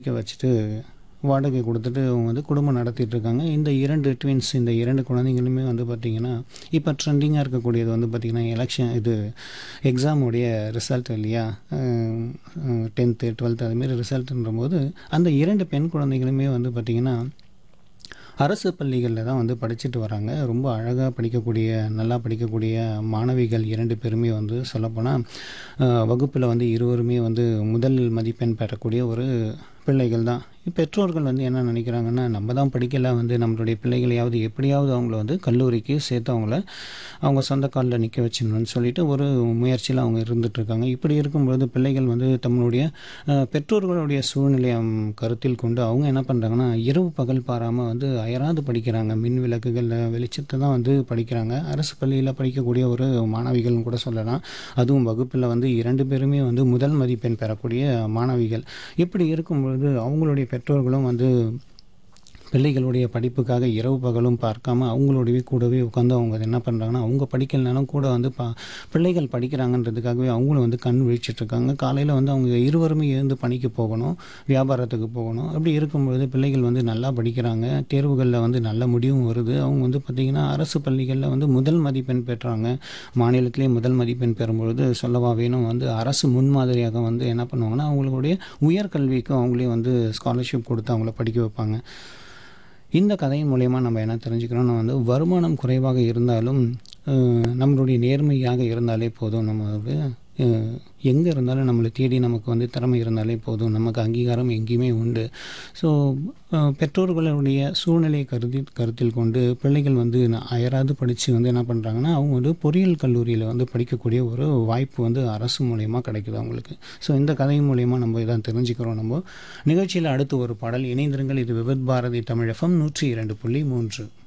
படிக்க வச்சுட்டு வாடகை கொடுத்துட்டு அவங்க வந்து குடும்பம் நடத்திட்டு இருக்காங்க இந்த இரண்டு ட்வின்ஸ் இந்த இரண்டு குழந்தைங்களுமே வந்து பார்த்திங்கன்னா இப்போ ட்ரெண்டிங்காக இருக்கக்கூடியது வந்து பார்த்திங்கன்னா எலெக்ஷன் இது எக்ஸாமுடைய ரிசல்ட் இல்லையா டென்த்து டுவெல்த்து அதுமாரி ரிசல்ட்டுன்ற போது அந்த இரண்டு பெண் குழந்தைகளுமே வந்து பார்த்திங்கன்னா அரசு பள்ளிகளில் தான் வந்து படிச்சுட்டு வராங்க ரொம்ப அழகாக படிக்கக்கூடிய நல்லா படிக்கக்கூடிய மாணவிகள் இரண்டு பேருமே வந்து சொல்லப்போனால் வகுப்பில் வந்து இருவருமே வந்து முதல் மதிப்பெண் பெறக்கூடிய ஒரு பிள்ளைகள் தான் பெற்றோர்கள் வந்து என்ன நினைக்கிறாங்கன்னா நம்ம தான் படிக்கல வந்து நம்மளுடைய பிள்ளைகளையாவது எப்படியாவது அவங்கள வந்து கல்லூரிக்கு சேர்த்து அவங்கள அவங்க சொந்த காலில் நிற்க வச்சிடணும்னு சொல்லிட்டு ஒரு முயற்சியில் அவங்க இருந்துகிட்ருக்காங்க இப்படி இருக்கும்பொழுது பிள்ளைகள் வந்து தங்களுடைய அஹ், பெற்றோர்களுடைய சூழ்நிலையை ம், கருத்தில் கொண்டு அவங்க என்ன பண்ணுறாங்கன்னா இரவு பகல் பாராமல் வந்து அயராது படிக்கிறாங்க மின் விளக்குகள் வெளிச்சத்தை தான் வந்து படிக்கிறாங்க அரசு பள்ளியில் படிக்கக்கூடிய ஒரு மாணவிகள்னு கூட சொல்லலாம் அதுவும் வகுப்பில் வந்து இரண்டு பேருமே வந்து முதல் மதிப்பெண் பெறக்கூடிய மாணவிகள் இப்படி இருக்கும்பொழுது அவங்களுடைய பெற்றோர்களும் வந்து பிள்ளைகளுடைய படிப்புக்காக இரவு பகலும் பார்க்காம அவங்களுடைய கூடவே உட்காந்து அவங்க என்ன பண்ணுறாங்கன்னா அவங்க படிக்கலனாலும் கூட வந்து பா பிள்ளைகள் படிக்கிறாங்கன்றதுக்காகவே அவங்களும் வந்து கண் விழிச்சிட்டு இருக்காங்க காலையில் வந்து அவங்க இருவருமே எழுந்து பணிக்கு போகணும் வியாபாரத்துக்கு போகணும் அப்படி இருக்கும்பொழுது பிள்ளைகள் வந்து நல்லா படிக்கிறாங்க தேர்வுகளில் வந்து நல்ல முடிவும் வருது அவங்க வந்து பார்த்திங்கன்னா அரசு பள்ளிகளில் வந்து முதல் மதிப்பெண் பெற்றாங்க மாநிலத்திலே முதல் மதிப்பெண் பெறும்பொழுது சொல்லவா வேணும் வந்து அரசு முன்மாதிரியாக வந்து என்ன பண்ணுவாங்கன்னா அவங்களுடைய உயர்கல்விக்கு அவங்களே வந்து ஸ்காலர்ஷிப் கொடுத்து அவங்கள படிக்க வைப்பாங்க இந்த கதையின் மூலயமா நம்ம என்ன தெரிஞ்சுக்கிறோம்னா வந்து வருமானம் குறைவாக இருந்தாலும் அஹ், நம்மளுடைய நேர்மையாக இருந்தாலே போதும் நம்ம வந்து எங்கே இருந்தாலும் நம்மளை தேடி நமக்கு வந்து திறமை இருந்தாலே போதும் நமக்கு அங்கீகாரம் எங்கேயுமே உண்டு ஸோ பெற்றோர்களுடைய சூழ்நிலையை கருதி கருத்தில் கொண்டு பிள்ளைகள் வந்து ந- அயராது படித்து வந்து என்ன பண்ணுறாங்கன்னா அவங்க வந்து பொறியியல் கல்லூரியில் வந்து படிக்கக்கூடிய ஒரு வாய்ப்பு வந்து அரசு மூலயமா கிடைக்குது அவங்களுக்கு ஸோ இந்த கதை மூலயமா நம்ம இதான் தெரிஞ்சுக்கிறோம் நம்ம நிகழ்ச்சியில் அடுத்து ஒரு பாடல் இணைந்திருங்கள் இது விவித் பாரதி தமிழ் எஃப்எம் நூற்றி இரண்டு புள்ளி மூன்று